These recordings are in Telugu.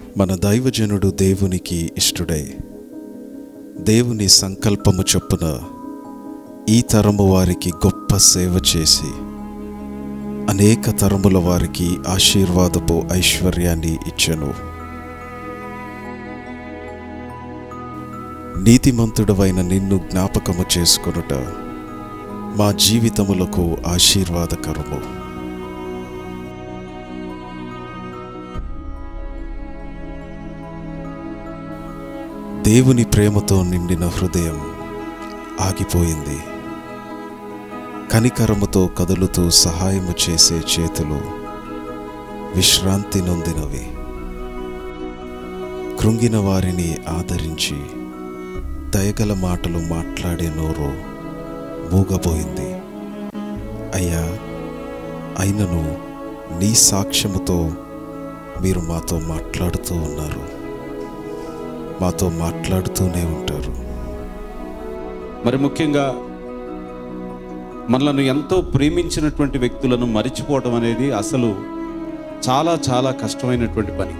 మన దైవజనుడు దేవునికి ఇష్టుడై దేవుని సంకల్పము చొప్పున ఈ తరము వారికి గొప్ప సేవ చేసి అనేక తరముల వారికి ఆశీర్వాదపు ఐశ్వర్యాన్ని ఇచ్చెను నీతిమంతుడవైన నిన్ను జ్ఞాపకము చేసుకొనుట మా జీవితములకు ఆశీర్వాదకరము దేవుని ప్రేమతో నిండిన హృదయం ఆగిపోయింది కనికరముతో కదులుతూ సహాయము చేసే చేతులు విశ్రాంతి నొందినవి కృంగిన వారిని ఆదరించి దయగల మాటలు మాట్లాడే నోరు మూగబోయింది అయ్యా అయినను నీ సాక్ష్యముతో మీరు మాతో మాట్లాడుతూ ఉన్నారు మాతో మాట్లాడుతూనే ఉంటారు మరి ముఖ్యంగా మనలను ఎంతో ప్రేమించినటువంటి వ్యక్తులను మరిచిపోవడం అనేది అసలు చాలా చాలా కష్టమైనటువంటి పని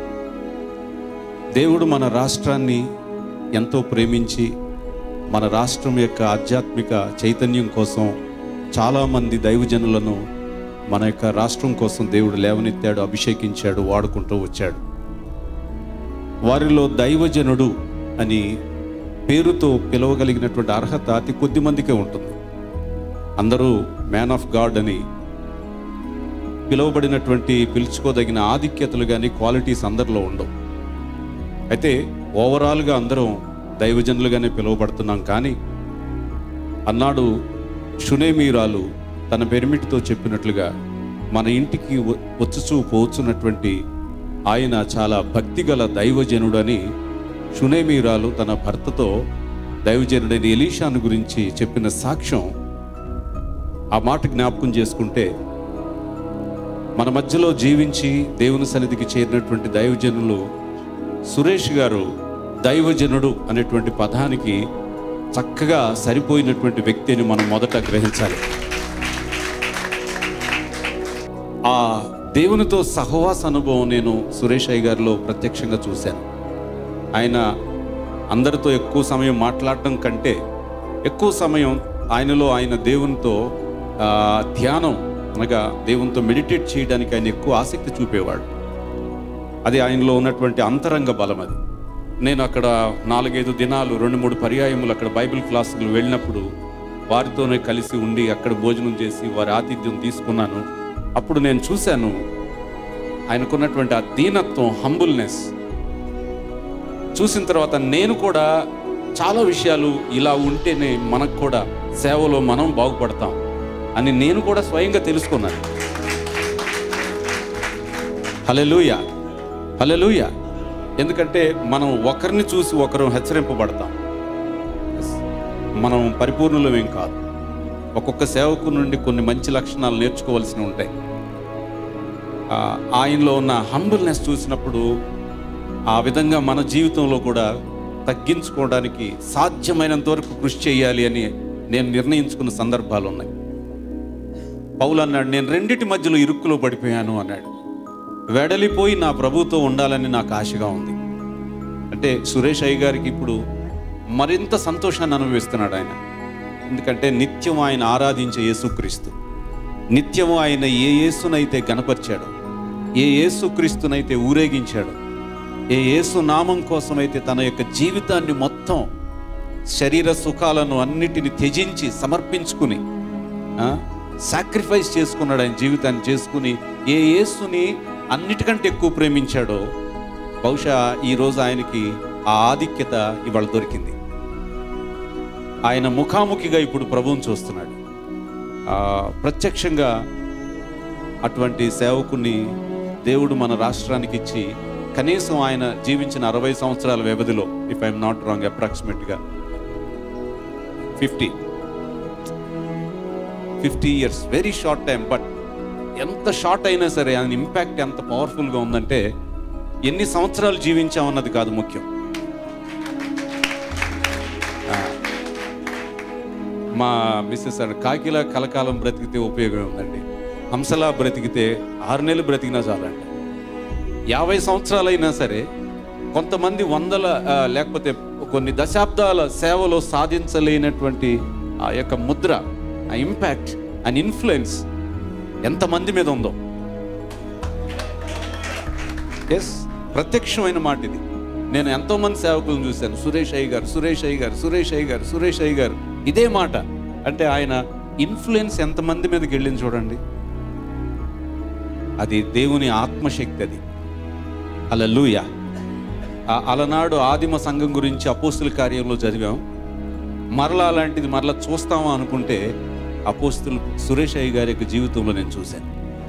దేవుడు మన రాష్ట్రాన్ని ఎంతో ప్రేమించి మన రాష్ట్రం యొక్క ఆధ్యాత్మిక చైతన్యం కోసం చాలామంది దైవజనులను మన యొక్క రాష్ట్రం కోసం దేవుడు లేవనెత్తాడు అభిషేకించాడు వాడుకుంటూ వచ్చాడు వారిలో దైవజనుడు అని పేరుతో పిలవగలిగినటువంటి అర్హత అతి కొద్ది మందికే ఉంటుంది అందరూ మ్యాన్ ఆఫ్ గాడ్ అని పిలువబడినటువంటి పిలుచుకోదగిన ఆధిక్యతలు కానీ క్వాలిటీస్ అందరిలో ఉండవు అయితే ఓవరాల్గా అందరం దైవజనులుగానే పిలువబడుతున్నాం కానీ అన్నాడు షునేమీరాలు తన పెరిమిటితో చెప్పినట్లుగా మన ఇంటికి వ- వచ్చుచూ పోచున్నటువంటి ఆయన చాలా భక్తిగల దైవజనుడని షునేమీరాలు తన భర్తతో దైవజనుడైన ఎలీషాను గురించి చెప్పిన సాక్ష్యం ఆ మాట జ్ఞాపకం చేసుకుంటే మన మధ్యలో జీవించి దేవుని సన్నిధికి చేరినటువంటి దైవజనులు సురేష్ గారు దైవజనుడు అనేటువంటి పదానికి చక్కగా సరిపోయినటువంటి వ్యక్తి అని మనం మొదట గ్రహించాలి ఆ దేవునితో సహవాస అనుభవం నేను సురేష్ అయ్య గారిలో ప్రత్యక్షంగా చూశాను ఆయన అందరితో ఎక్కువ సమయం మాట్లాడటం కంటే ఎక్కువ సమయం ఆయనలో ఆయన దేవునితో ఆ, ధ్యానం అనగా దేవునితో మెడిటేట్ చేయడానికి ఆయన ఎక్కువ ఆసక్తి చూపేవాడు అది ఆయనలో ఉన్నటువంటి అంతరంగ బలం అది నేను అక్కడ నాలుగైదు దినాలు రెండు మూడు పర్యాయములు అక్కడ బైబిల్ క్లాసులు వెళ్ళినప్పుడు వారితోనే కలిసి ఉండి అక్కడ భోజనం చేసి వారి ఆతిథ్యం తీసుకున్నాను అప్పుడు నేను చూశాను ఆయనకున్నటువంటి ఆ దీనత్వం హంబుల్నెస్ చూసిన తర్వాత నేను కూడా చాలా విషయాలు ఇలా ఉంటేనే మనకు కూడా సేవలో మనం బాగుపడతాం అని నేను కూడా స్వయంగా తెలుసుకున్నాను హలెలూయ హలెలూయ ఎందుకంటే మనం ఒకరిని చూసి ఒకరు హెచ్చరింపబడతాం మనం పరిపూర్ణులమేం కాదు ఒక్కొక్క సేవకు నుండి కొన్ని మంచి లక్షణాలు నేర్చుకోవాల్సి ఉంటాయి ఆ, ఆయనలో ఉన్న హంబుల్నెస్ చూసినప్పుడు ఆ విధంగా మన జీవితంలో కూడా తగ్గించుకోవడానికి సాధ్యమైనంత వరకు కృషి చేయాలి అని నేను నిర్ణయించుకున్న సందర్భాలు ఉన్నాయి పౌలు అన్నాడు నేను రెండిటి మధ్యలో ఇరుక్కులో పడిపోయాను అన్నాడు వెడలిపోయి నా ప్రభుతో ఉండాలని నాకు ఆశగా ఉంది అంటే సురేష్ అయ్య గారికి ఇప్పుడు మరింత సంతోషాన్ని అనుభవిస్తున్నాడు ఆయన ఎందుకంటే నిత్యం ఆయన ఆరాధించే యేసుక్రీస్తు నిత్యము ఆయన ఏ యేసునైతే గనపరిచాడో ఏ యేసుక్రీస్తునైతే ఊరేగించాడో ఏ యేసు నామం కోసమైతే తన యొక్క జీవితాన్ని మొత్తం శరీర సుఖాలను అన్నిటిని త్యజించి సమర్పించుకుని సాక్రిఫైస్ చేసుకున్నాడు ఆయన జీవితాన్ని చేసుకుని ఏ యేసుని అన్నిటికంటే ఎక్కువ ప్రేమించాడో బహుశా ఈరోజు ఆయనకి ఆ ఆధిక్యత ఇవాళ దొరికింది ఆయన ముఖాముఖిగా ఇప్పుడు ప్రభువుని చూస్తున్నాడు ఆ, ప్రత్యక్షంగా అటువంటి సేవకుని దేవుడు మన రాష్ట్రానికి ఇచ్చి కనీసం ఆయన జీవించిన అరవై సంవత్సరాల వ్యవధిలో ఇఫ్ ఐఎమ్ నాట్ రాంగ్ అప్రాక్సిమేట్గా fifty fifty years very short time but ఎంత షార్ట్ అయినా సరే ఆయన ఇంపాక్ట్ ఎంత పవర్ఫుల్గా ఉందంటే ఎన్ని సంవత్సరాలు జీవించామన్నది కాదు ముఖ్యం ఆ, మా మిస్సెస్ అన్న కాకిలా కలకాలం బ్రతికితే ఉపయోగం ఉందండి హంసలా బ్రతికితే ఆరు నెలలు బ్రతికినా చాలండి యాభై సంవత్సరాలైనా సరే కొంతమంది వందల ఆ, లేకపోతే కొన్ని దశాబ్దాల సేవలో సాధించలేనటువంటి ఆ యొక్క ముద్ర ఆ ఇంపాక్ట్ అండ్ ఇన్ఫ్లుయెన్స్ ఎంతమంది మీద ఉందో ఎస్ ప్రత్యక్షమైన మాట ఇది నేను ఎంతోమంది సేవకులను చూశాను సురేష్ అయ్య గారు సురేష్ అయ్య గారు సురేష్ అయ్య గారు సురేష్ అయ్య గారు ఇదే మాట అంటే ఆయన ఇన్ఫ్లుయెన్స్ ఎంతమంది మీదకి వెళ్ళింది చూడండి అది దేవుని ఆత్మశక్తి అది అలా లూయ అలనాడు ఆదిమ సంఘం గురించి అపోస్తుల కార్యంలో చదివాం మరలా అలాంటిది మరలా చూస్తామా అనుకుంటే అపోస్తులు సురేష్ అయ్య గారి యొక్క జీవితంలో నేను చూశాను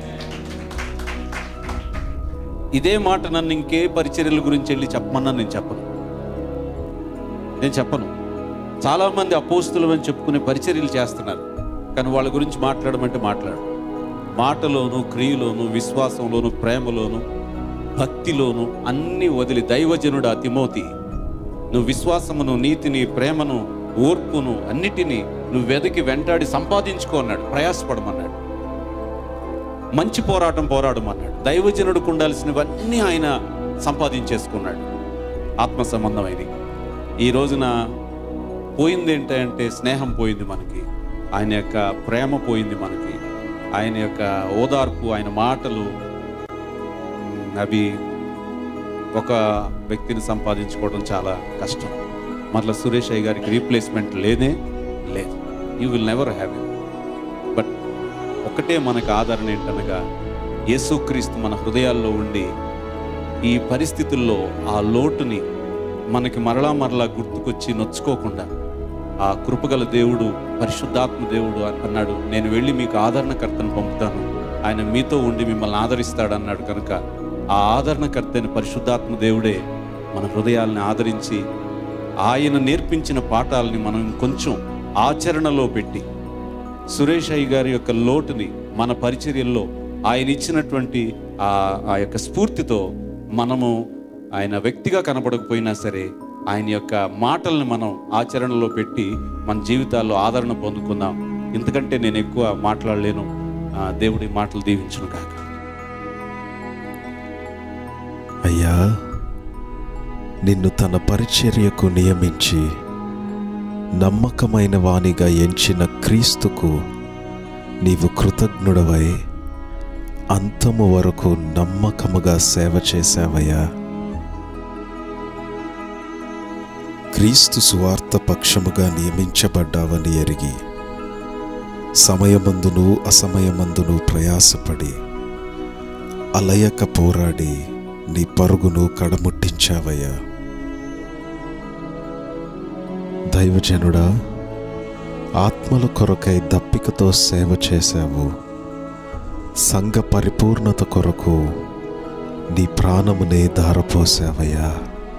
ఇదే మాట నన్ను ఇంకే పరిచర్యల గురించి వెళ్ళి చెప్పమన్నా నేను చెప్పను నేను చెప్పను చాలామంది అపోస్తులు అని చెప్పుకునే పరిచర్యలు చేస్తున్నారు కానీ వాళ్ళ గురించి మాట్లాడమంటే మాట్లాడు మాటలోను క్రియలోను విశ్వాసంలోను ప్రేమలోను భక్తిలోను అన్ని వదిలి దైవజనుడు తిమోతి నువ్వు విశ్వాసమును నీతిని ప్రేమను ఓర్పును అన్నిటినీ నువ్వు వెదకి వెంటాడి సంపాదించుకో అన్నాడు ప్రయాసపడమన్నాడు మంచి పోరాటం పోరాడమన్నాడు దైవజనుడికి ఉండాల్సినవన్నీ ఆయన సంపాదించేసుకున్నాడు ఆత్మ సంబంధమైనవి ఈ రోజున పోయింది ఏంటంటే స్నేహం పోయింది మనకి ఆయన యొక్క ప్రేమ పోయింది మనకి ఆయన యొక్క ఓదార్పు ఆయన మాటలు మ్, అవి ఒక వ్యక్తిని సంపాదించుకోవడం చాలా కష్టం మరలా సురేష్ అయ్య గారికి రీప్లేస్మెంట్ లేనే లేదు you will never have it but ఒకటే మనకు ఆదరణ ఏంటనగా యేసుక్రీస్తు మన హృదయాల్లో ఉండి ఈ పరిస్థితుల్లో ఆ లోటుని మనకి మరలా మరలా గుర్తుకొచ్చి నొచ్చుకోకుండా ఆ కృపగల దేవుడు పరిశుద్ధాత్మ దేవుడు అన్నాడు నేను వెళ్ళి మీకు ఆదరణకర్తను పంపుతాను ఆయన మీతో ఉండి మిమ్మల్ని ఆదరిస్తాడు అన్నాడు కనుక ఆ ఆదరణకర్త అయిన పరిశుద్ధాత్మ దేవుడే మన హృదయాల్ని ఆదరించి ఆయన నేర్పించిన పాఠాలని మనం కొంచెం ఆచరణలో పెట్టి సురేష్ అయ్య గారి యొక్క లోటుని మన పరిచర్యల్లో ఆయన ఇచ్చినటువంటి ఆ ఆ యొక్క స్ఫూర్తితో మనము ఆయన వ్యక్తిగా కనపడకపోయినా సరే ఆయన యొక్క మాటల్ని మనం ఆచరణలో పెట్టి మన జీవితాల్లో ఆదరణ పొందుకుందాం ఇంతకంటే నేను ఎక్కువ మాట్లాడలేను ఆ, దేవుడి మాటలు దీవించును కాక అయ్యా నిన్ను తన పరిచర్యకు నియమించి నమ్మకమైన వానిగా ఎంచిన క్రీస్తుకు నీవు కృతజ్ఞుడవై అంతము వరకు నమ్మకముగా సేవ చేశావయ్యా క్రీస్తు సువార్త పక్షముగా నియమించబడ్డావని ఎరిగి సమయమందును అసమయమందును ప్రయాసపడి అలయక పోరాడి నీ పరుగును కడముట్టించావయ్యా దైవజనుడా ఆత్మల కొరకై దప్పికతో సేవ చేశావు సంఘ పరిపూర్ణత కొరకు నీ ప్రాణమునే ధారపోసావయ్యా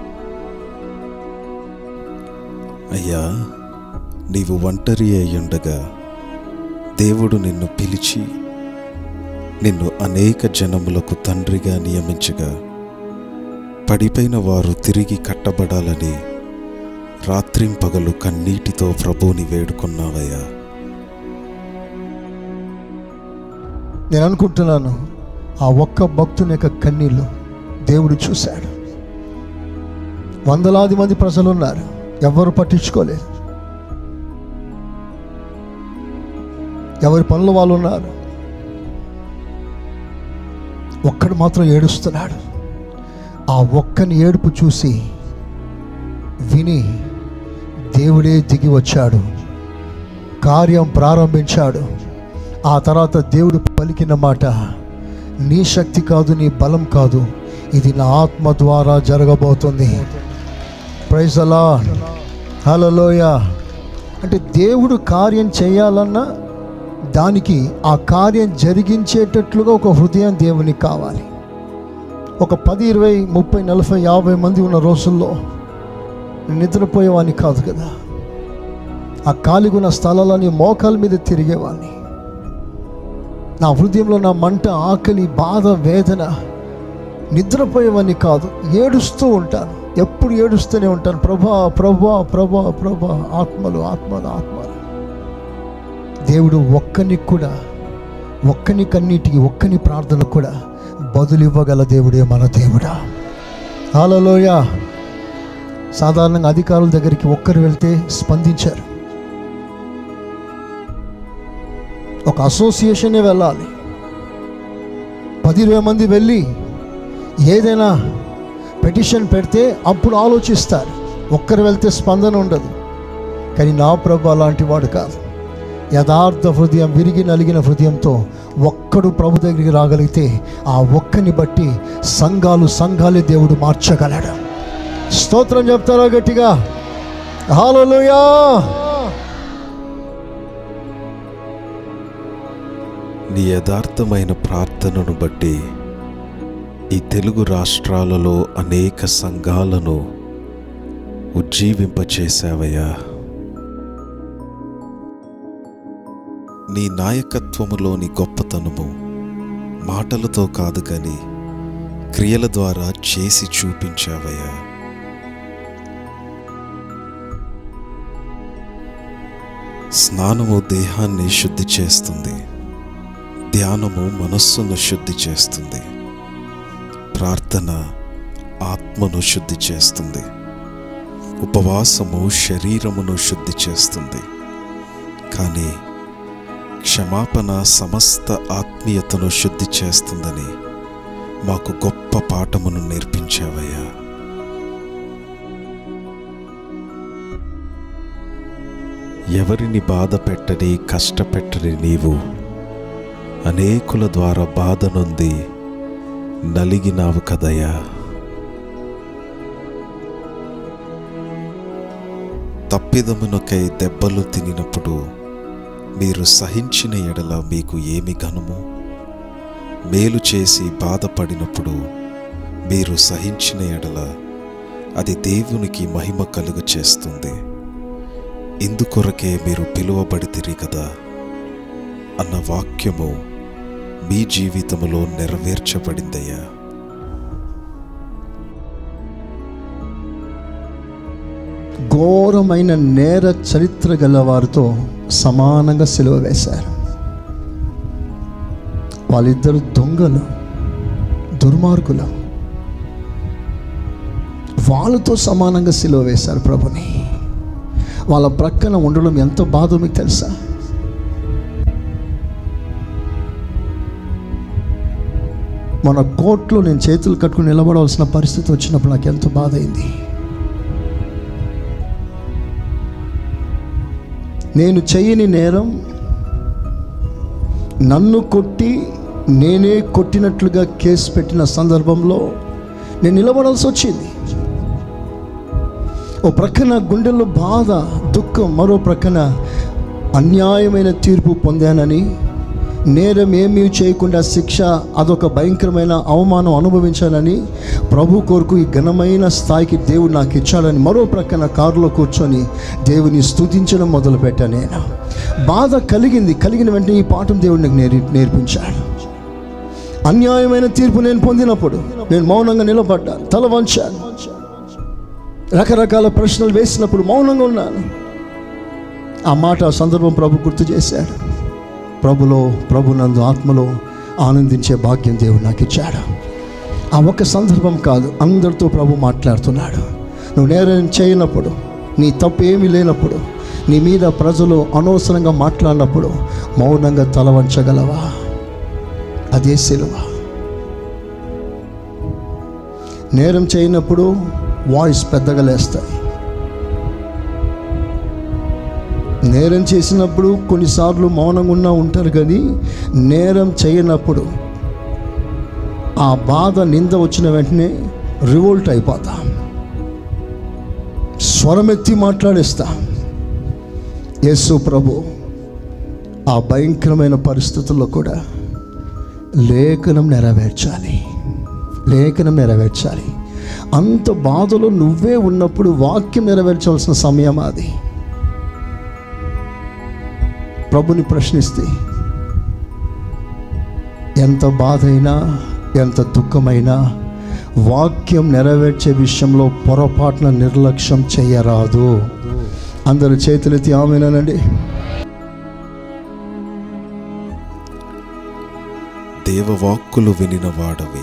అయ్యా నీవు ఒంటరి అయ్యుండగా దేవుడు నిన్ను పిలిచి నిన్ను అనేక జనములకు తండ్రిగా నియమించగా పడిపోయిన వారు తిరిగి కట్టబడాలని రాత్రింపగలు కన్నీటితో ప్రభువుని వేడుకున్నావయ్యా నేను అనుకుంటున్నాను ఆ ఒక్క భక్తుని యొక్క కన్నీళ్ళు దేవుడు చూశాడు వందలాది మంది ప్రజలు ఉన్నారు ఎవరు పట్టించుకోలేదు ఎవరి పనులు వాళ్ళు ఉన్నారు ఒక్కడు మాత్రం ఏడుస్తున్నాడు ఆ ఒక్కని ఏడుపు చూసి విని దేవుడే దిగి వచ్చాడు కార్యం ప్రారంభించాడు ఆ తర్వాత దేవుడు పలికిన మాట నీ శక్తి కాదు నీ బలం కాదు ఇది నా ఆత్మ ద్వారా జరగబోతుంది ప్రైజ్ అలా హలోయ అంటే దేవుడు కార్యం చేయాలన్నా దానికి ఆ కార్యం జరిగించేటట్లుగా ఒక హృదయం దేవునికి కావాలి ఒక పది ఇరవై ముప్పై నలభై యాభై మంది ఉన్న రోజుల్లో నిద్రపోయేవాడిని కాదు కదా ఆ కాలిగున్న స్థలాలని మోకాల మీద తిరిగేవాడిని నా హృదయంలో నా మంట ఆకలి బాధ వేదన నిద్రపోయేవాడిని కాదు ఏడుస్తూ ఉంటాను ఎప్పుడు ఏడుస్తూనే ఉంటాను ప్రభా ప్రభా ప్రభా ప్రభా ఆత్మలు ఆత్మలు ఆత్మలు దేవుడు ఒక్కని కూడా ఒక్కని కన్నిటికి ఒక్కని ప్రార్థన కూడా బదులివ్వగల దేవుడే మన దేవుడా హలోయ సాధారణంగా అధికారుల దగ్గరికి ఒక్కరు వెళ్తే స్పందించారు ఒక అసోసియేషనే వెళ్ళాలి పది ఇరవై మంది వెళ్ళి ఏదైనా పెటిషన్ పెడితే అప్పుడు ఆలోచిస్తారు ఒక్కరు వెళ్తే స్పందన ఉండదు కానీ నా ప్రభు అలాంటి వాడు కాదు యథార్థ హృదయం విరిగి నలిగిన హృదయంతో ఒక్కడు ప్రభు దగ్గరికి రాగలిగితే ఆ ఒక్కని బట్టి సంఘాలు సంఘాలే దేవుడు మార్చగలడు స్తోత్రం చెప్తారా గట్టిగా హాలలుయా నీ యథార్థమైన ప్రార్థనను బట్టి ఈ తెలుగు రాష్ట్రాలలో అనేక సంఘాలను ఉజ్జీవింపచేశావయ్యా నీ నాయకత్వములోని గొప్పతనము మాటలతో కాదు కానీ క్రియల ద్వారా చేసి చూపించావయ్యా స్నానము దేహాన్ని శుద్ధి చేస్తుంది ధ్యానము మనస్సును శుద్ధి చేస్తుంది ప్రార్థన ఆత్మను శుద్ధి చేస్తుంది ఉపవాసము శరీరమును శుద్ధి చేస్తుంది కానీ క్షమాపణ సమస్త ఆత్మీయతను శుద్ధి చేస్తుందని మాకు గొప్ప పాఠమును నేర్పించావయ్యా ఎవరిని బాధ పెట్టని కష్టపెట్టని నీవు అనేకుల ద్వారా బాధ నొంది నలిగినావు కదయ్యా తప్పిదమునకై దెబ్బలు తినినప్పుడు మీరు సహించిన ఎడల మీకు ఏమి ఘనము మేలు చేసి బాధపడినప్పుడు మీరు సహించిన ఎడల అది దేవునికి మహిమ కలుగు చేస్తుంది ఇందుకొరకే మీరు పిలువబడితిరి కదా అన్న వాక్యము మీ జీవితములో నెరవేర్చబడిందయ్యా ఘోరమైన నేర చరిత్ర గల వారితో సమానంగా సెలవ వేశారు వాళ్ళిద్దరు దొంగలు దుర్మార్గులు వాళ్ళతో సమానంగా సిలువ వేశారు ప్రభుని వాళ్ళ ప్రక్కన ఉండడం ఎంత బాధో మీకు తెలుసా మన కోర్టులో నేను చేతులు కట్టుకుని నిలబడవలసిన పరిస్థితి వచ్చినప్పుడు నాకు ఎంత బాధ అయింది నేను చెయ్యని నేరం నన్ను కొట్టి నేనే కొట్టినట్లుగా కేసు పెట్టిన సందర్భంలో నేను నిలబడాల్సి వచ్చింది ఓ ప్రక్కన గుండెల్లో బాధ దుఃఖం మరో ప్రక్కన అన్యాయమైన తీర్పు పొందానని నేరం ఏమీ చేయకుండా శిక్ష అదొక భయంకరమైన అవమానం అనుభవించానని ప్రభు కొరకు ఈ ఘనమైన స్థాయికి దేవుడు నాకు ఇచ్చాడని మరో ప్రక్కన కారులో కూర్చొని దేవుని స్తుతించడం మొదలుపెట్టాను నేను బాధ కలిగింది కలిగిన వెంటనే ఈ పాఠం దేవుడు నాకు నేర్ నేర్పించాడు అన్యాయమైన తీర్పు నేను పొందినప్పుడు నేను మౌనంగా నిలబడ్డా తల వంచాను రకరకాల ప్రశ్నలు వేసినప్పుడు మౌనంగా ఉన్నాను ఆ మాట ఆ సందర్భం ప్రభు గుర్తు చేశాడు ప్రభులో ప్రభునందు ఆత్మలో ఆనందించే భాగ్యం దేవుడు నాకు ఇచ్చాడు ఆ ఒక్క సందర్భం కాదు అందరితో ప్రభు మాట్లాడుతున్నాడు నువ్వు నేరం చేయనప్పుడు నీ తప్పు ఏమీ లేనప్పుడు నీ మీద ప్రజలు అనవసరంగా మాట్లాడినప్పుడు మౌనంగా తల వంచగలవా అదే సిలువ నేరం చేయనప్పుడు వాయిస్ పెద్దగా లేస్తాయి నేరం చేసినప్పుడు కొన్నిసార్లు మౌనంగా ఉన్నా ఉంటారు కానీ నేరం చేయనప్పుడు ఆ బాధ నింద వచ్చిన వెంటనే రివోల్ట్ అయిపోతా స్వరమెత్తి మాట్లాడేస్తా యేసు ప్రభు ఆ భయంకరమైన పరిస్థితుల్లో కూడా లేఖనం నెరవేర్చాలి లేఖనం నెరవేర్చాలి అంత బాధలో నువ్వే ఉన్నప్పుడు వాక్యం నెరవేర్చాల్సిన సమయం అది ప్రభుని ప్రశ్నిస్తే ఎంత బాధ అయినా ఎంత దుఃఖమైనా వాక్యం నెరవేర్చే విషయంలో పొరపాటున నిర్లక్ష్యం చేయరాదు అందరు చేతులెత్తి ఆమెనండి దేవవాక్కులు వినినవాడవి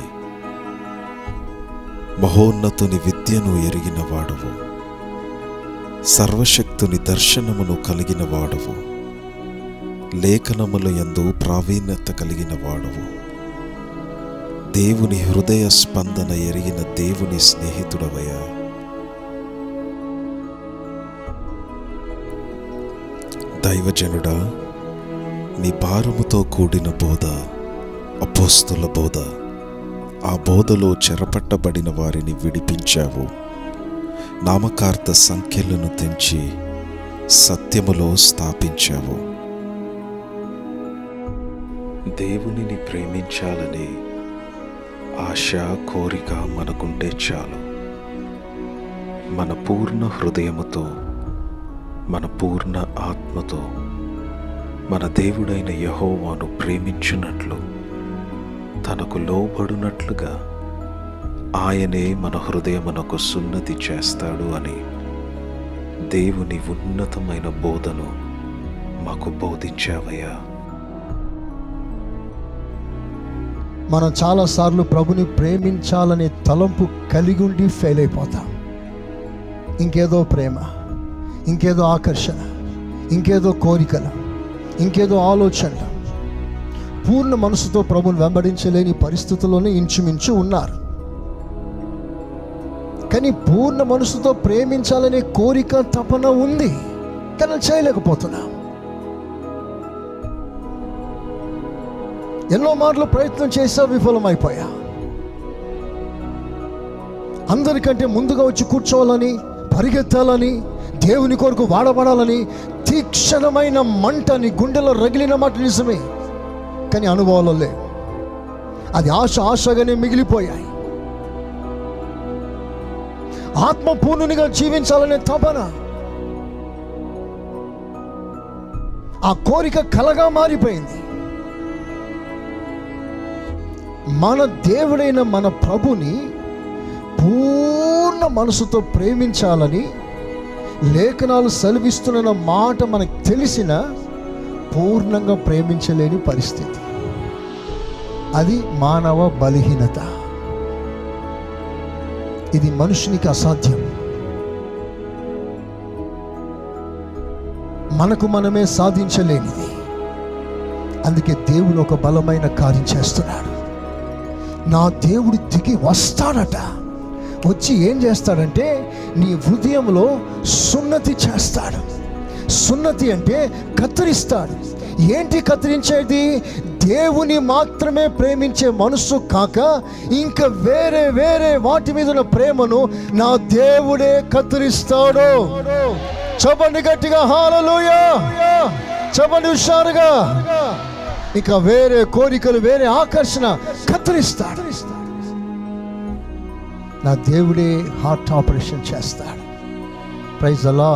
మహోన్నతుని విద్యను ఎరిగిన వాడవు సర్వశక్తుని దర్శనమును కలిగిన వాడవు లేఖనముల యందు ప్రావీణ్యత కలిగిన వాడవు దేవుని హృదయ స్పందన ఎరిగిన దేవుని స్నేహితుడవయ్యా దైవజనుడా నీ భారముతో కూడిన బోధ అపోస్తుల బోధ ఆ బోధలో చెరపట్టబడిన వారిని విడిపించావు నామకార్థ సంఖ్యలను తెంచి సత్యములో స్థాపించావు దేవునిని ప్రేమించాలని ఆశ కోరిక మనకుంటే చాలు మన పూర్ణ హృదయముతో మన పూర్ణ ఆత్మతో మన దేవుడైన యహోవాను ప్రేమించున్నట్లు తనకు లోబడునట్లుగా ఆయనే మన హృదయమునకు సున్నతి చేస్తాడు అని దేవుని ఉన్నతమైన బోధను మాకు బోధించావయ్యా మనం చాలాసార్లు ప్రభుని ప్రేమించాలనే తలంపు కలిగి ఉండి ఫెయిల్ అయిపోతాం ఇంకేదో ప్రేమ ఇంకేదో ఆకర్షణ ఇంకేదో కోరికలు ఇంకేదో ఆలోచనలు పూర్ణ మనసుతో ప్రభుని వెంబడించలేని పరిస్థితుల్లోనే ఇంచుమించు ఉన్నారు కానీ పూర్ణ మనసుతో ప్రేమించాలనే కోరిక తపన ఉంది కానీ చేయలేకపోతున్నాం ఎన్నో మార్లు ప్రయత్నం చేసా విఫలమైపోయా అందరికంటే ముందుగా వచ్చి కూర్చోవాలని పరిగెత్తాలని దేవుని కొరకు వాడబడాలని తీక్షణమైన మంట నీ గుండెలో రగిలిన మాట నిజమే కానీ అనుభవాలు లేవు అది ఆశ ఆశగానే మిగిలిపోయాయి ఆత్మ పూర్ణునిగా జీవించాలనే తపన ఆ కోరిక కలగా మారిపోయింది మన దేవుడైన మన ప్రభుని పూర్ణ మనసుతో ప్రేమించాలని లేఖనాలు సెలవిస్తున్న మాట మనకు తెలిసిన పూర్ణంగా ప్రేమించలేని పరిస్థితి అది మానవ బలహీనత ఇది మనుషునికి అసాధ్యం మనకు మనమే సాధించలేనిది అందుకే దేవుడు ఒక బలమైన కార్యం చేస్తున్నాడు నా దేవుడు దిగి వస్తాడట వచ్చి ఏం చేస్తాడంటే నీ హృదయంలో సున్నతి చేస్తాడు సున్నతి అంటే కత్తిరిస్తాడు ఏంటి కత్తిరించేది దేవుని మాత్రమే ప్రేమించే మనసు కాక ఇంకా వేరే వేరే వాటి మీద ఉన్న ప్రేమను నా దేవుడే కత్తిరిస్తాడు చెప్పండి గట్టిగా హాలలోయా చెప్పండి హుషారుగా ఇక వేరే కోరికలు వేరే ఆకర్షణ కత్తిరిస్తాడు నా దేవుడే హార్ట్ ఆపరేషన్ చేస్తాడు ప్రైజ్ అలా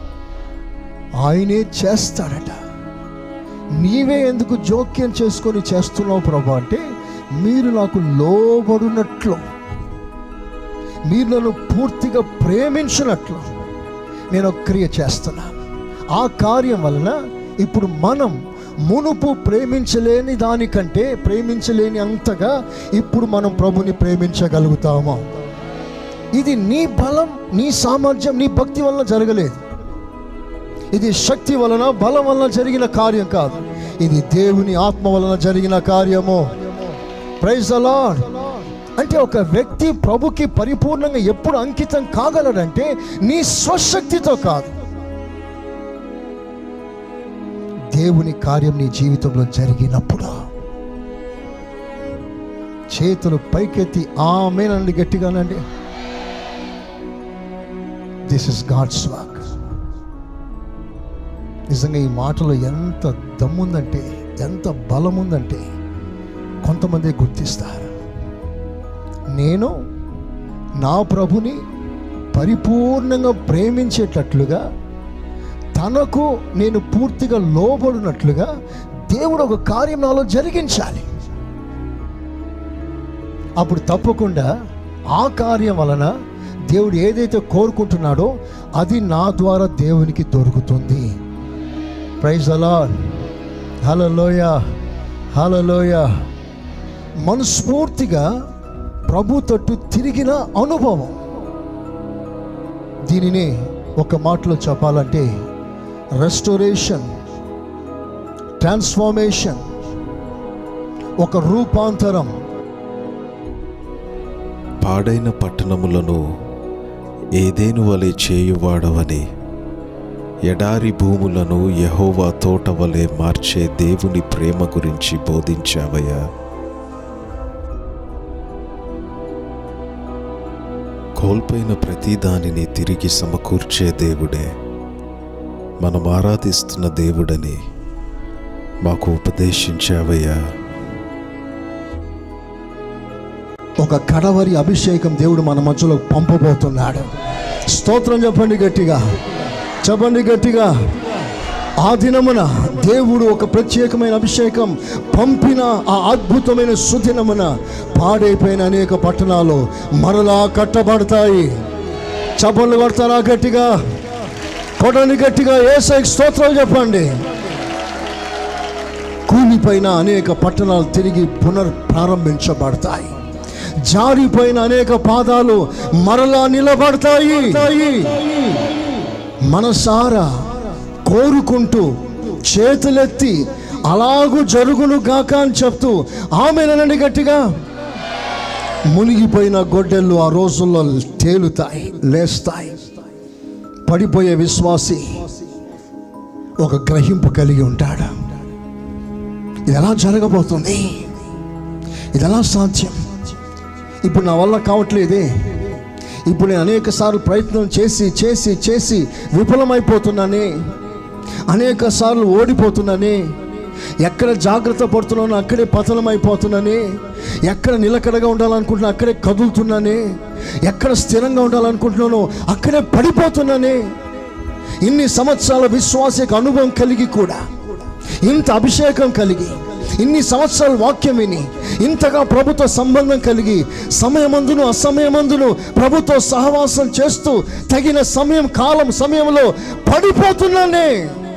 ఆయనే చేస్తాడట నీవే ఎందుకు జోక్యం చేసుకొని చేస్తున్నావు ప్రభు అంటే మీరు నాకు లోబడినట్లు మీరు నన్ను పూర్తిగా ప్రేమించినట్లు నేను ఒక క్రియ చేస్తున్నాను ఆ కార్యం వలన ఇప్పుడు మనం మునుపు ప్రేమించలేని దానికంటే ప్రేమించలేని అంతగా ఇప్పుడు మనం ప్రభుని ప్రేమించగలుగుతాము ఇది నీ బలం నీ సామర్థ్యం నీ భక్తి వలన జరగలేదు ఇది శక్తి వలన బలం వలన జరిగిన కార్యం కాదు ఇది దేవుని ఆత్మ వలన జరిగిన కార్యము ప్రైజ్ అలాడ్ అంటే ఒక వ్యక్తి ప్రభుకి పరిపూర్ణంగా ఎప్పుడు అంకితం కాగలడంటే నీ స్వశక్తితో కాదు దేవుని కార్యం నీ జీవితంలో జరిగినప్పుడు చేతులు పైకెత్తి ఆమెనండి గట్టిగానండి దిస్ ఇస్ గాడ్స్ వర్క్ నిజంగా ఈ మాటలో ఎంత దమ్ముందంటే ఎంత బలం ఉందంటే కొంతమంది గుర్తిస్తారు నేను నా ప్రభుని పరిపూర్ణంగా ప్రేమించేటట్లుగా తనకు నేను పూర్తిగా లోబడినట్లుగా దేవుడు ఒక కార్యం నాలో జరిగించాలి అప్పుడు తప్పకుండా ఆ కార్యం వలన దేవుడు ఏదైతే కోరుకుంటున్నాడో అది నా ద్వారా దేవునికి దొరుకుతుంది ప్రైజ్ అలా హలలోయ హలలోయ మనస్ఫూర్తిగా ప్రభు తట్టు తిరిగిన అనుభవం దీనినే ఒక మాటలో చెప్పాలంటే రెస్టోరేషన్ ట్రాన్స్ఫార్మేషన్ ఒక రూపాంతరం పాడైన పట్టణములను ఏదేను వలె చేయువాడవని ఎడారి భూములను యహోవా తోట వలె మార్చే దేవుని ప్రేమ గురించి బోధించావయ్యా కోల్పోయిన ప్రతి దానిని తిరిగి సమకూర్చే దేవుడే మనం ఆరాధిస్తున్న దేవుడని మాకు ఉపదేశించావయ్యా ఒక కడవరి అభిషేకం దేవుడు మన మధ్యలో పంపబోతున్నాడు స్తోత్రం చెప్పండి గట్టిగా చెప్పండి గట్టిగా ఆ దినమున దేవుడు ఒక ప్రత్యేకమైన అభిషేకం పంపిన ఆ అద్భుతమైన సుదినమున పాడైపోయిన అనేక పట్టణాలు మరలా కట్టబడతాయి చప్పట్లు కొడతారా గట్టిగా కొట్టండి గట్టిగా ఏసై స్తోత్రాలు చెప్పండి కూలిపోయిన అనేక పట్టణాలు తిరిగి పునర్ ప్రారంభించబడతాయి జారిపోయిన అనేక పాదాలు మరలా నిలబడతాయి మనసారా కోరుకుంటూ చేతులెత్తి అలాగూ జరుగును గాక అని చెప్తూ ఆమెనండి గట్టిగా మునిగిపోయిన గొడ్డెళ్ళు ఆ రోజుల్లో తేలుతాయి లేస్తాయి పడిపోయే విశ్వాసి ఒక గ్రహింపు కలిగి ఉంటాడు ఇది ఎలా జరగబోతుంది ఇది ఎలా సాధ్యం ఇప్పుడు నా వల్ల కావట్లేదే ఇప్పుడు నేను అనేక సార్లు ప్రయత్నం చేసి చేసి చేసి విఫలమైపోతున్నానే అనేక సార్లు ఓడిపోతున్నానే ఎక్కడ జాగ్రత్త పడుతున్నానో అక్కడే పతనమైపోతున్నానే ఎక్కడ నిలకడగా ఉండాలనుకుంటున్నా అక్కడే కదులుతున్నానే ఎక్కడ స్థిరంగా ఉండాలనుకుంటున్నానో అక్కడే పడిపోతున్నానే ఇన్ని సంవత్సరాల విశ్వాసిక అనుభవం కలిగి కూడా ఇంత అభిషేకం కలిగి ఇన్ని సంవత్సరాల వాక్యం విని ఇంతగా ప్రభుత్వ సంబంధం కలిగి సమయమందును అసమయమందును ప్రభుత్వ సహవాసం చేస్తూ తగిన సమయం కాలం సమయంలో పడిపోతున్నానే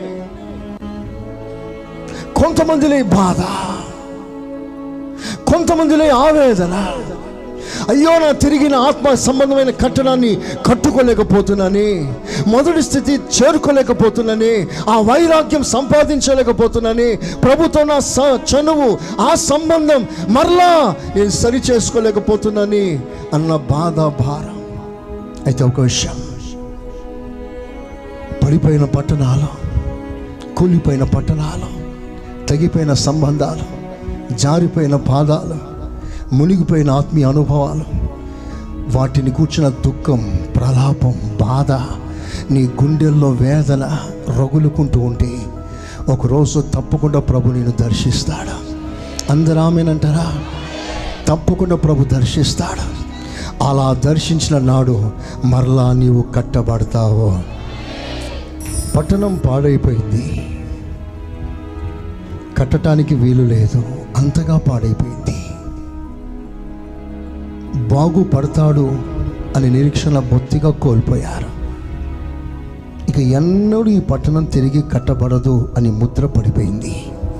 కొంతమందిలో ఈ బాధ కొంతమందిలో ఈ ఆవేదన అయ్యో నా తిరిగిన ఆత్మ సంబంధమైన కట్టడాన్ని కట్టుకోలేకపోతున్నానే మొదటి స్థితి చేరుకోలేకపోతున్నానే ఆ వైరాగ్యం సంపాదించలేకపోతున్నానే ప్రభుత్వం నా స చనువు ఆ సంబంధం మరలా నేను సరి చేసుకోలేకపోతున్నాని అన్న బాధ భారం అయితే ఒక విషయం పడిపోయిన పట్టణాలు కూలిపోయిన పట్టణాలు తగిపోయిన సంబంధాలు జారిపోయిన పాదాలు మునిగిపోయిన ఆత్మీయ అనుభవాలు వాటిని కూర్చున్న దుఃఖం ప్రలాపం బాధ నీ గుండెల్లో వేదన రగులుకుంటూ ఉంటే ఒకరోజు తప్పకుండా ప్రభు నేను దర్శిస్తాడు అందరూ ఆమెనంటారా తప్పకుండా ప్రభు దర్శిస్తాడు అలా దర్శించిన నాడు మరలా నీవు కట్టబడతావు పట్టణం పాడైపోయింది కట్టడానికి వీలు లేదు అంతగా పాడైపోయింది బాగుపడతాడు అనే నిరీక్షణ బొత్తిగా కోల్పోయారు ఇక ఎన్నడూ ఈ పట్టణం తిరిగి కట్టబడదు అని ముద్ర పడిపోయింది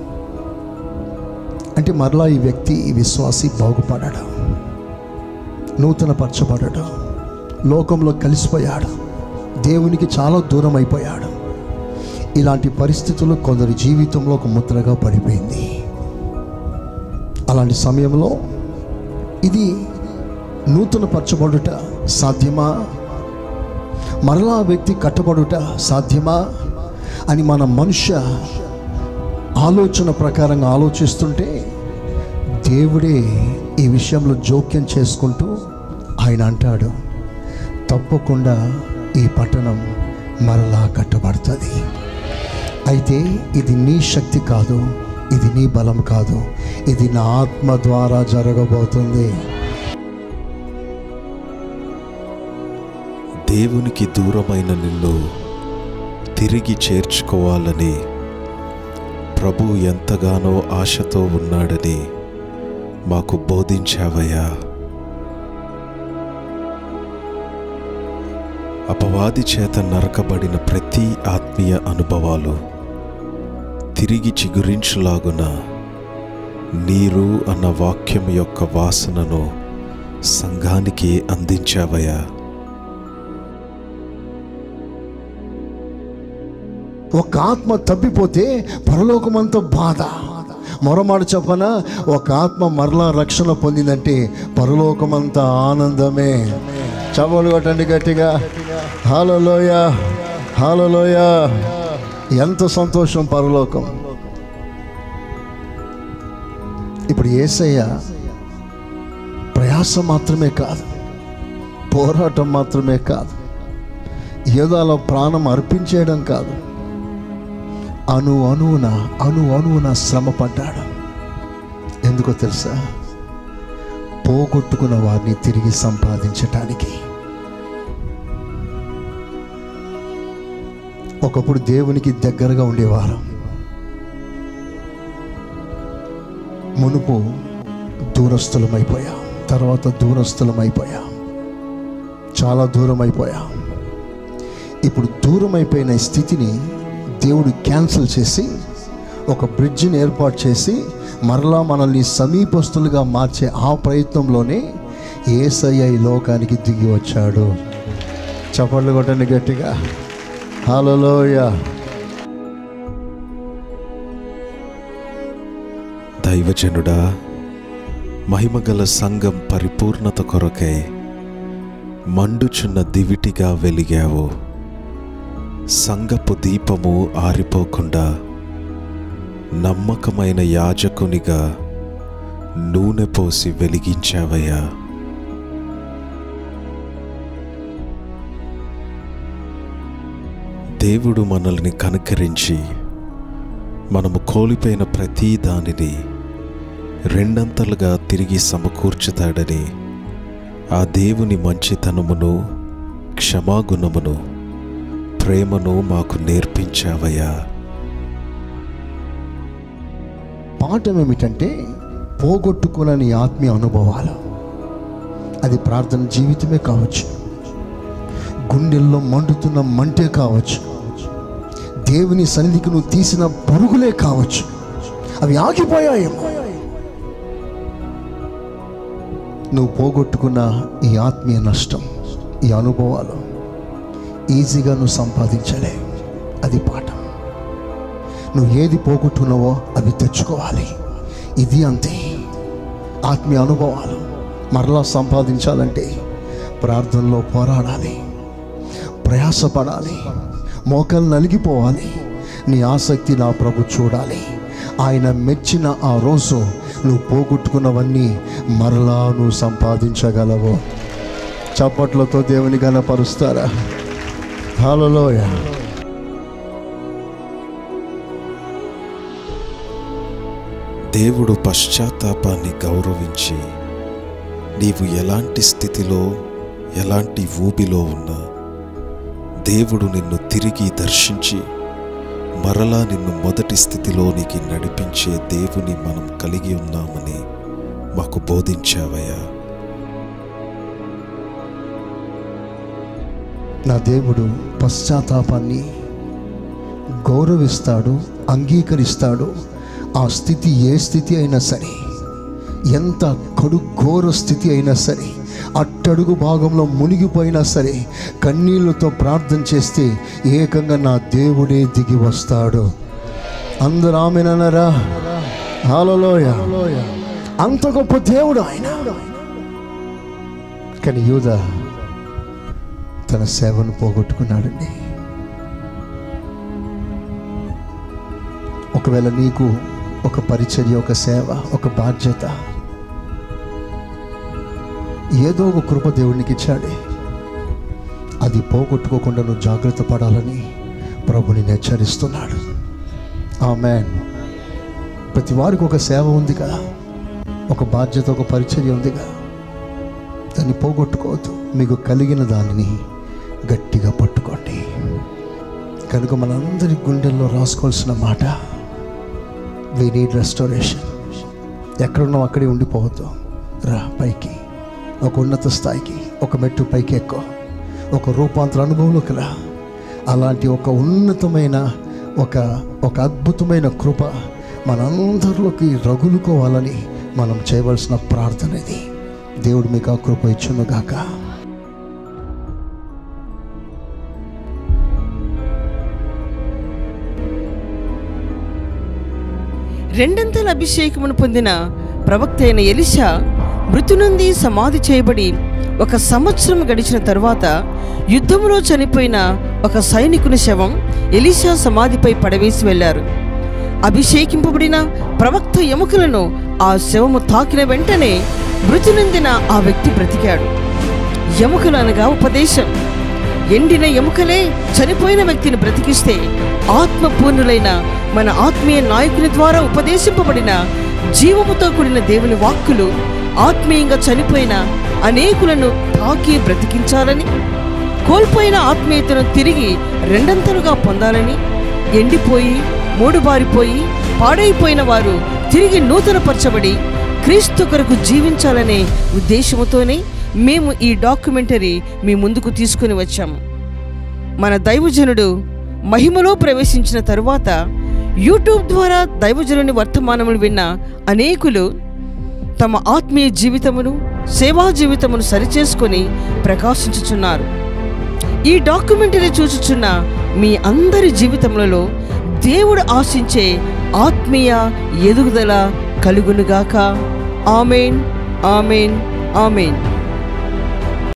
అంటే మరలా ఈ వ్యక్తి ఈ విశ్వాసి బాగుపడడు నూతన పరచబడడు లోకంలో కలిసిపోయాడు దేవునికి చాలా దూరం అయిపోయాడు ఇలాంటి పరిస్థితులు కొందరి జీవితంలో ఒక ముద్రగా పడిపోయింది అలాంటి సమయంలో ఇది నూతన పరచబడుట సాధ్యమా మరలా ఆ వ్యక్తి కట్టబడుట సాధ్యమా అని మన మనుష్య ఆలోచన ప్రకారంగా ఆలోచిస్తుంటే దేవుడే ఈ విషయంలో జోక్యం చేసుకుంటూ ఆయన అంటాడు తప్పకుండా ఈ పట్టణం మరలా కట్టబడుతుంది అయితే ఇది నీ శక్తి కాదు ఇది నీ బలం కాదు ఇది నా ఆత్మ ద్వారా జరగబోతుంది దేవునికి దూరమైన నిన్ను తిరిగి చేర్చుకోవాలని ప్రభు ఎంతగానో ఆశతో ఉన్నాడని మాకు బోధించావయ్యా అపవాది చేత నరకబడిన ప్రతి ఆత్మీయ అనుభవాలు తిరిగి చిగురించులాగున నీరు అన్న వాక్యం యొక్క వాసనను సంఘానికి అందించావయ్యా ఒక ఆత్మ తప్పిపోతే పరలోకమంతా బాధ మొరమాడు చెప్పన ఒక ఆత్మ మరలా రక్షణ పొందిందంటే పరలోకమంతా ఆనందమే చవలు కొట్టండి గట్టిగా హాలలోయ హాలలోయ ఎంత సంతోషం పరలోకం ఇప్పుడు ఏసయ్య ప్రయాసం మాత్రమే కాదు పోరాటం మాత్రమే కాదు ఏదో అలా ప్రాణం అర్పించేయడం కాదు అణు అణువున అణు అణువున శ్రమ పడ్డాడు ఎందుకో తెలుసా పోగొట్టుకున్న వారిని తిరిగి సంపాదించటానికి ఒకప్పుడు దేవునికి దగ్గరగా ఉండేవారు మునుపు దూరస్థులమైపోయాం తర్వాత దూరస్థులమైపోయాం చాలా దూరం అయిపోయాం ఇప్పుడు దూరం అయిపోయిన ఈ స్థితిని దేవుడు క్యాన్సిల్ చేసి ఒక బ్రిడ్జిని ఏర్పాటు చేసి మరలా మనల్ని సమీపస్తులుగా మార్చే ఆ ప్రయత్నంలోనే ఏసయ్య ఈ లోకానికి దిగి వచ్చాడు చప్పట్లు కొట్టండి గట్టిగా హలోయ దైవజనుడా మహిమగల సంఘం పరిపూర్ణత కొరకై మండుచున్న దివిటిగా వెలిగావు సంగపు దీపము ఆరిపోకుండా నమ్మకమైన యాజకునిగా నూనె పోసి వెలిగించావయ్యా దేవుడు మనల్ని కనుకరించి మనము కోల్పోయిన ప్రతి దానిని రెండంతలుగా తిరిగి సమకూర్చుతాడని ఆ దేవుని మంచితనమును క్షమాగుణమును ప్రేమను మాకు నేర్పించావయ్యా పాఠం ఏమిటంటే పోగొట్టుకునని ఆత్మీయ అనుభవాలు అది ప్రార్థన జీవితమే కావచ్చు గుండెల్లో మండుతున్న మంటే కావచ్చు దేవుని సన్నిధికి నువ్వు తీసిన పరుగులే కావచ్చు అవి ఆగిపోయాయేమో నువ్వు పోగొట్టుకున్న ఈ ఆత్మీయ నష్టం ఈ అనుభవాలు ఈజీగా నువ్వు సంపాదించలే అది పాఠం నువ్వు ఏది పోగొట్టుకున్నావో అవి తెచ్చుకోవాలి ఇది అంతే ఆత్మీయ అనుభవాలు మరలా సంపాదించాలంటే ప్రార్థనలో పోరాడాలి ప్రయాసపడాలి మోకలు నలిగిపోవాలి నీ ఆసక్తి నా ప్రభు చూడాలి ఆయన మెచ్చిన ఆ రోజు నువ్వు పోగొట్టుకున్నవన్నీ మరలా నువ్వు సంపాదించగలవు చప్పట్లతో దేవుని గనపరుస్తారా హలోయ దేవుడు పశ్చాత్తాపాన్ని గౌరవించి నీవు ఎలాంటి స్థితిలో ఎలాంటి ఊబిలో ఉన్నా దేవుడు నిన్ను తిరిగి దర్శించి మరలా నిన్ను మొదటి స్థితిలోనికి నడిపించే దేవుని మనం కలిగి ఉన్నామని మాకు బోధించావయ్యా నా దేవుడు పశ్చాత్తాపాన్ని గౌరవిస్తాడు అంగీకరిస్తాడు ఆ స్థితి ఏ స్థితి అయినా సరే ఎంత కడు ఘోర స్థితి అయినా సరే అట్టడుగు భాగంలో మునిగిపోయినా సరే కన్నీళ్లతో ప్రార్థన చేస్తే ఏకంగా నా దేవుడే దిగి వస్తాడు అందరూ ఆమెనరా హాలలోయ అంత గొప్ప దేవుడు ఆయన కానీ యూదా తన సేవను పోగొట్టుకున్నాడండి ఒకవేళ నీకు ఒక పరిచర్య ఒక సేవ ఒక బాధ్యత ఏదో ఒక కృప దేవునికి ఇచ్చాడే అది పోగొట్టుకోకుండా నువ్వు జాగ్రత్త పడాలని ప్రభుని హెచ్చరిస్తున్నాడు ఆమె ప్రతి వారికి ఒక సేవ ఉంది కదా ఒక బాధ్యత ఒక పరిచర్య ఉంది కదా దాన్ని పోగొట్టుకోవద్దు మీకు కలిగిన దానిని గట్టిగా పట్టుకోండి కనుక మనందరి గుండెల్లో రాసుకోవాల్సిన మాట వి నీడ్ రెస్టోరేషన్ ఎక్కడున్నావు అక్కడే ఉండిపోవద్దు రా పైకి ఒక ఉన్నత స్థాయికి ఒక మెట్టు పైకి ఎక్కువ ఒక రూపాంతర అనుభవంలోకి రా అలాంటి ఒక ఉన్నతమైన ఒక ఒక అద్భుతమైన కృప మనందరిలోకి రగులుకోవాలని మనం చేయవలసిన ప్రార్థన ఇది దేవుడు మీకు ఆ కృప ఇచ్చునుగాక రెండంతల అభిషేకమును పొందిన ప్రవక్త అయిన ఎలిషా మృతి నుండి సమాధి చేయబడి ఒక సంవత్సరం గడిచిన తరువాత యుద్ధములో చనిపోయిన ఒక సైనికుని శవం ఎలిషా సమాధిపై పడవేసి వెళ్ళారు అభిషేకింపబడిన ప్రవక్త ఎముకలను ఆ శవము తాకిన వెంటనే మృతి నొందిన ఆ వ్యక్తి బ్రతికాడు ఎముకలు అనగా ఉపదేశం ఎండిన ఎముకలే చనిపోయిన వ్యక్తిని బ్రతికిస్తే ఆత్మపూర్ణులైన మన ఆత్మీయ నాయకుని ద్వారా ఉపదేశింపబడిన జీవముతో కూడిన దేవుని వాక్కులు ఆత్మీయంగా చనిపోయిన అనేకులను తాకి బ్రతికించాలని కోల్పోయిన ఆత్మీయతను తిరిగి రెండంతలుగా పొందాలని ఎండిపోయి మూడుబారిపోయి పాడైపోయిన వారు తిరిగి నూతనపరచబడి క్రీస్తు కొరకు జీవించాలనే ఉద్దేశముతోనే మేము ఈ డాక్యుమెంటరీ మీ ముందుకు తీసుకుని వచ్చాము మన దైవజనుడు మహిమలో ప్రవేశించిన తరువాత యూట్యూబ్ ద్వారా దైవజనుని వర్తమానములు విన్న అనేకులు తమ ఆత్మీయ జీవితమును సేవా జీవితమును సరిచేసుకొని ప్రకాశించుచున్నారు ఈ డాక్యుమెంటరీ చూచుచున్న మీ అందరి జీవితములలో దేవుడు ఆశించే ఆత్మీయ ఎదుగుదల కలుగునుగాక ఆమెన్ ఆమెన్ ఆమెన్